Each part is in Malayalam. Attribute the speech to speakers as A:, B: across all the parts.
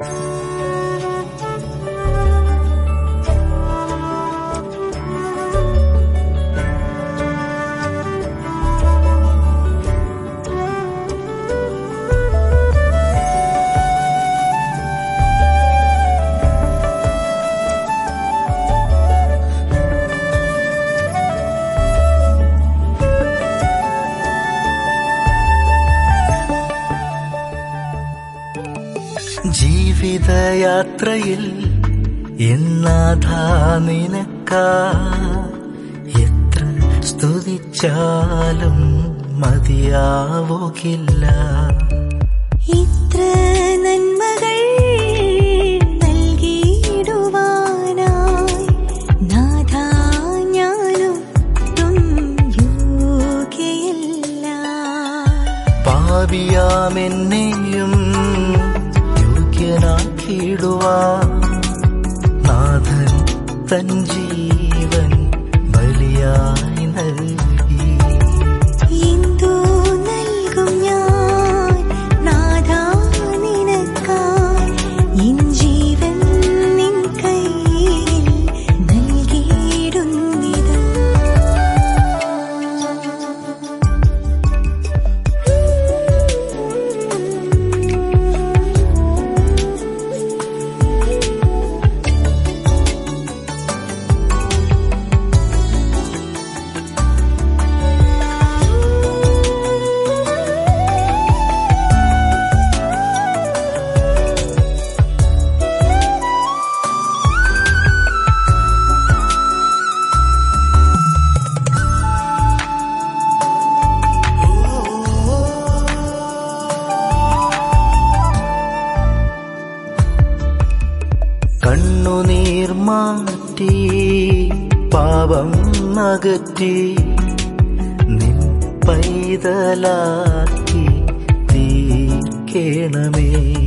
A: ജീവിതയാത്രയിൽ എന്നാഥാ നിനക്ക എത്ര സ്തുതിച്ചാലും മതിയാവുകില്ല
B: ഇത്ര നന്മകൾ നൽകിയിടുവാനായി നാഥാ ഞാനൊട്ടും യോഗ്യയല്ല
A: പാപിയാമെന്നെയും യോഗ്യനാക്കിയിടുവാ നാഥൻ തൻ ജീവൻ ബലിയായി നൽകി
B: എന്തു നൽകും ഞാൻ നാഥാ നിനക്കായി എൻ ജീവൻ നിൻ കയ്യിൽ നൽകിയിടുന്നിതാ
A: കണ്ണുനീർ മാറ്റി പാപം അകറ്റി നിൻ പൈതലാക്കി തീർക്കേണമേ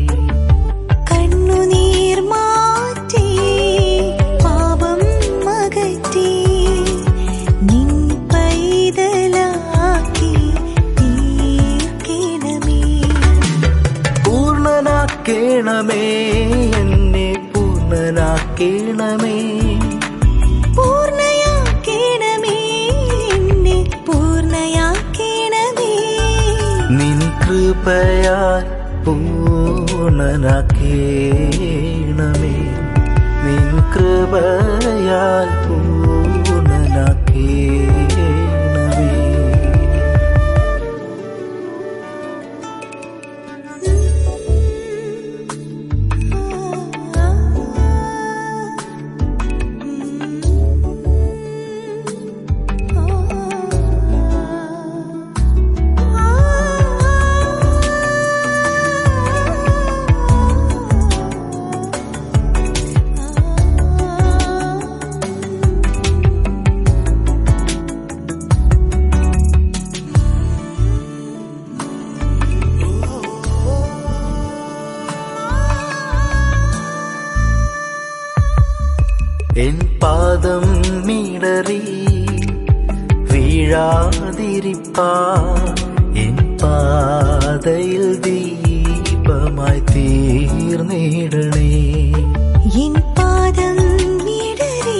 B: കണ്ണുനീർ മാറ്റി പാപം അകറ്റി നിൻ പൈതലാക്കി തീർക്കണമേ
A: പൂർണ്ണനാക്കേണമേ എന്നെ പൂർണ്ണനാക്കേണമേ
B: പൂർണ്ണയാക്കണമേ എന്നെ പൂർണ്ണയാക്കണമേ
A: നിൻ കൃപയാൽ പൂർണ്ണനാക്കേണമേ നിൻ കൃപയാൽ പൂർണ്ണനാക്കേണമേ എൻ പാദം മിടറി വീഴാതിരിപ്പാ എൻ പാതയിൽ ദീപമായി തീർന്നിടണേ
B: എൻ പാദം വിടറി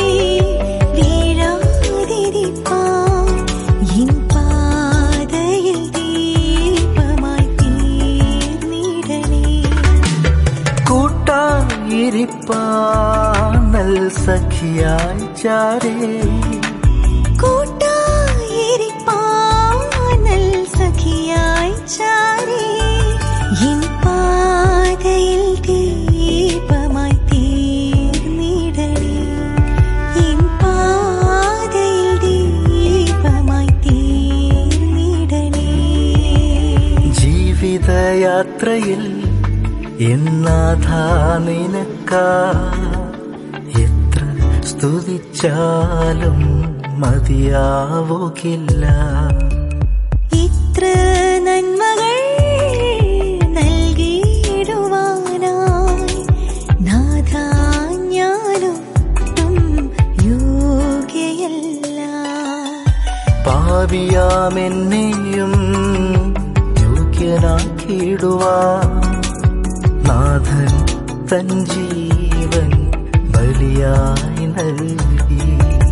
B: വീഴാതിരിപ്പാൻ എൻ പാതയിൽ ദീപമായി തീർന്നിടണേ
A: കൂട്ടായിരിപ്പാനൽ സഖിയായി ചാരേ
B: കൂട്ടായിരിപ്പാനൽ സഖിയായി ചാരി എൻ പാതയിൽ ദീപമായി തീർന്നിടണേ എൻ പാതയിൽ ദീപമായി തീർന്നിടണേ
A: ജീവിതയാത്രയിൽ എന്നാഥാ നിനക്ക എത്ര സ്തുതിച്ചാലും മതിയാവുകില്ല
B: ഇത്ര നന്മകൾ നൽകിയിടുവാനായി നാഥാ ഞാനൊട്ടും യോഗ്യയല്ല
A: പാപിയാമെന്നെയും യോഗ്യനാക്കിയിടുവാ നാഥൻ നാഥൻ തൻ ജീവൻ ബലിയായി നൽകി